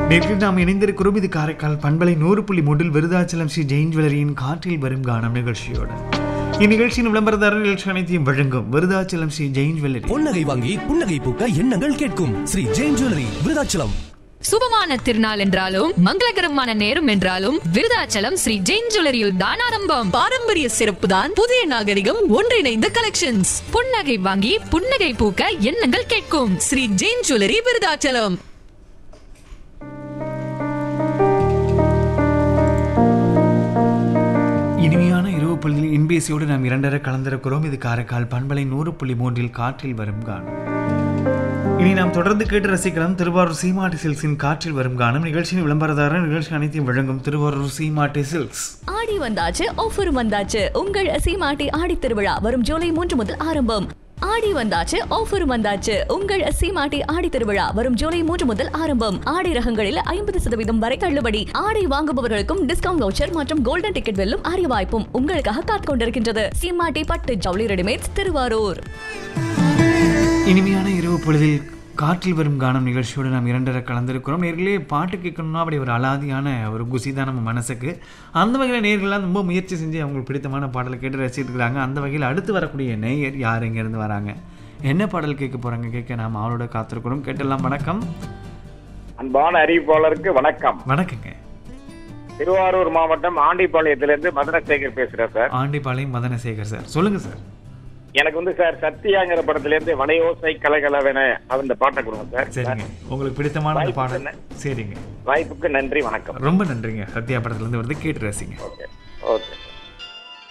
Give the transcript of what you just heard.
நேற்று நாம் இணைந்திருக்கிறோம் இது காரைக்கால் பண்பலை நூறு புள்ளி மூன்றில் விருதாச்சலம் ஸ்ரீ ஜெயின் ஜுவல்லரியின் காற்றில் வரும் கானம் நிகழ்ச்சியோடு இந்நிகழ்ச்சியின் விளம்பரதாரர் நிகழ்ச்சி அனைத்தையும் வழங்கும் விருதாச்சலம் ஸ்ரீ ஜெயின் ஜுவல்லரி பொன்னகை வாங்கி புன்னகை பூக்க எண்ணங்கள் கேட்கும் ஸ்ரீ ஜெயின் ஜுவல்லரி விருதாச்சலம் சுபமான திருநாள் என்றாலும் மங்களகரமான நேரம் என்றாலும் விருதாச்சலம் ஸ்ரீ ஜெயின் ஜுவல்லரியில் தான் ஆரம்பம் பாரம்பரிய சிறப்பு தான் புதிய நாகரிகம் ஒன்றிணைந்த கலெக்ஷன்ஸ் புன்னகை வாங்கி புன்னகை பூக்க எண்ணங்கள் கேட்கும் ஸ்ரீ ஜெயின் ஜுவல்லரி விருதாச்சலம் இனிமையான இரவு பொழுதில் இன்பேசியோடு நாம் இரண்டரை கலந்திருக்கிறோம் இது காரைக்கால் பண்பலை நூறு புள்ளி மூன்றில் காற்றில் வரும் கானம் இனி நாம் தொடர்ந்து கேட்டு ரசிக்கலாம் திருவாரூர் சீமாட்டி சில்க்ஸின் காற்றில் வரும் கானம் நிகழ்ச்சியின் விளம்பரதாரர் நிகழ்ச்சி அனைத்தையும் வழங்கும் திருவாரூர் சீமாட்டி சில்க்ஸ் ஆடி வந்தாச்சு ஆஃபர் வந்தாச்சு உங்கள் சீமாட்டி ஆடி திருவிழா வரும் ஜூலை மூன்று முதல் ஆரம்பம் ஆடி வந்தாச்சு ஆஃபர் வந்தாச்சு உங்கள் சீமாட்டி ஆடி திருவிழா வரும் ஜூலை மூன்று முதல் ஆரம்பம் ஆடை ரகங்களில் ஐம்பது சதவீதம் வரை தள்ளுபடி ஆடை வாங்குபவர்களுக்கும் டிஸ்கவுண்ட் வவுச்சர் மற்றும் கோல்டன் டிக்கெட் வெல்லும் அரிய வாய்ப்பும் உங்களுக்காக காத்துக் கொண்டிருக்கின்றது சீமாட்டி பட்டு ஜவுளி ரெடிமேட்ஸ் திருவாரூர் இனிமையான இரவு பொழுதில் காற்றில் வரும் கானம் நிகழ்ச்சியோடு நாம் இரண்டரை கலந்திருக்கிறோம் நேர்களே பாட்டு கேட்கணும்னா அப்படி ஒரு அலாதியான ஒரு குசி தான் நம்ம மனசுக்கு அந்த வகையில் நேர்கள்லாம் ரொம்ப முயற்சி செஞ்சு அவங்களுக்கு பிடித்தமான பாடலை கேட்டு ரசிச்சுட்டு இருக்காங்க அந்த வகையில் அடுத்து வரக்கூடிய நேயர் யார் எங்கேருந்து வராங்க என்ன பாடல் கேட்க போகிறாங்க கேட்க நாம் அவளோட காத்திருக்கிறோம் கேட்டெல்லாம் வணக்கம் அன்பான அறிவிப்பாளருக்கு வணக்கம் வணக்கங்க திருவாரூர் மாவட்டம் ஆண்டிப்பாளையத்திலிருந்து மதனசேகர் பேசுறேன் சார் ஆண்டிப்பாளையம் மதனசேகர் சார் சொல்லுங்கள் சார் எனக்கு வந்து சார் சத்யாங்கிற படத்துல இருந்து வனையோசை கலகலவென அந்த பாட்டை கொடுங்க சார் சரிங்க உங்களுக்கு பிடித்தமான அந்த வாய்ப்பு பாடல் என்ன? சரிங்க வாய்ப்புக்கு நன்றி வணக்கம் ரொம்ப நன்றிங்க சத்யா படத்துலேருந்து வந்து கேட்டு ரசிங்க ஓகே ஓகே